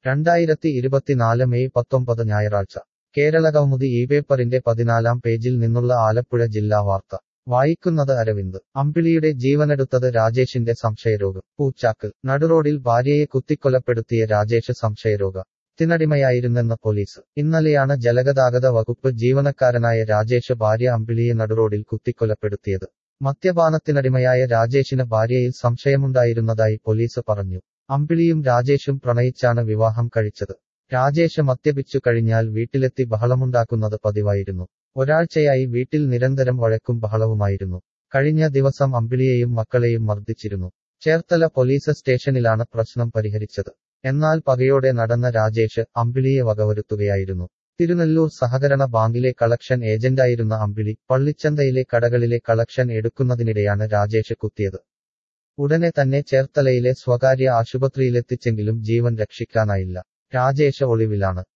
രണ്ടായിരത്തി ഇരുപത്തിനാല് മെയ് പത്തൊമ്പത് ഞായറാഴ്ച കേരളകൗമുദി ഈ പേപ്പറിന്റെ പതിനാലാം പേജിൽ നിന്നുള്ള ആലപ്പുഴ ജില്ലാ വാർത്ത വായിക്കുന്നത് അരവിന്ദ് അമ്പിളിയുടെ ജീവനെടുത്തത് രാജേഷിന്റെ സംശയരോഗം പൂച്ചാക്കൽ നടുറോഡിൽ ഭാര്യയെ കുത്തിക്കൊലപ്പെടുത്തിയ രാജേഷ് സംശയരോഗ ത്തിനടിമയായിരുന്നെന്ന് പോലീസ് ഇന്നലെയാണ് ജലഗതാഗത വകുപ്പ് ജീവനക്കാരനായ രാജേഷ് ഭാര്യ അമ്പിളിയെ നടുറോഡിൽ കുത്തിക്കൊലപ്പെടുത്തിയത് മദ്യപാനത്തിനടിമയായ രാജേഷിന് ഭാര്യയിൽ സംശയമുണ്ടായിരുന്നതായി പോലീസ് പറഞ്ഞു അമ്പിളിയും രാജേഷും പ്രണയിച്ചാണ് വിവാഹം കഴിച്ചത് രാജേഷ് മദ്യപിച്ചു കഴിഞ്ഞാൽ വീട്ടിലെത്തി ബഹളമുണ്ടാക്കുന്നത് പതിവായിരുന്നു ഒരാഴ്ചയായി വീട്ടിൽ നിരന്തരം വഴക്കും ബഹളവുമായിരുന്നു കഴിഞ്ഞ ദിവസം അമ്പിളിയെയും മക്കളെയും മർദ്ദിച്ചിരുന്നു ചേർത്തല പോലീസ് സ്റ്റേഷനിലാണ് പ്രശ്നം പരിഹരിച്ചത് എന്നാൽ പകയോടെ നടന്ന രാജേഷ് അമ്പിളിയെ വകവരുത്തുകയായിരുന്നു തിരുനെല്ലൂർ സഹകരണ ബാങ്കിലെ കളക്ഷൻ ഏജന്റായിരുന്ന അമ്പിളി പള്ളിച്ചന്തയിലെ കടകളിലെ കളക്ഷൻ എടുക്കുന്നതിനിടെയാണ് രാജേഷ് കുത്തിയത് ഉടനെ തന്നെ ചേർത്തലയിലെ സ്വകാര്യ ആശുപത്രിയിലെത്തിച്ചെങ്കിലും ജീവൻ രക്ഷിക്കാനായില്ല രാജേഷ് ഒളിവിലാണ്